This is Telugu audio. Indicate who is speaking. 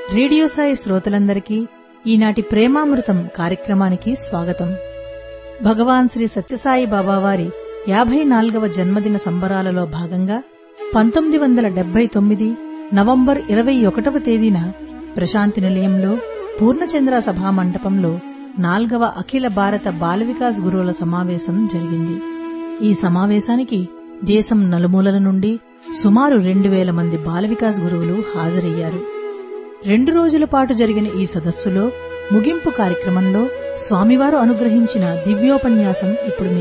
Speaker 1: రేడియో సాయి శ్రోతలందరికీ ఈనాటి ప్రేమామృతం కార్యక్రమానికి స్వాగతం భగవాన్ శ్రీ సత్యసాయి బాబా వారి యాభై నాలుగవ జన్మదిన సంబరాలలో భాగంగా పంతొమ్మిది వందల డెబ్బై తొమ్మిది నవంబర్ ఇరవై ఒకటవ తేదీన ప్రశాంతి నిలయంలో పూర్ణచంద్ర సభా మండపంలో నాల్గవ అఖిల భారత బాల వికాస్ గురువుల సమావేశం జరిగింది ఈ సమావేశానికి దేశం నలుమూలల నుండి సుమారు రెండు వేల మంది బాల వికాస్ గురువులు హాజరయ్యారు రెండు రోజుల పాటు జరిగిన ఈ సదస్సులో ముగింపు కార్యక్రమంలో స్వామివారు అనుగ్రహించిన దివ్యోపన్యాసం ఇప్పుడు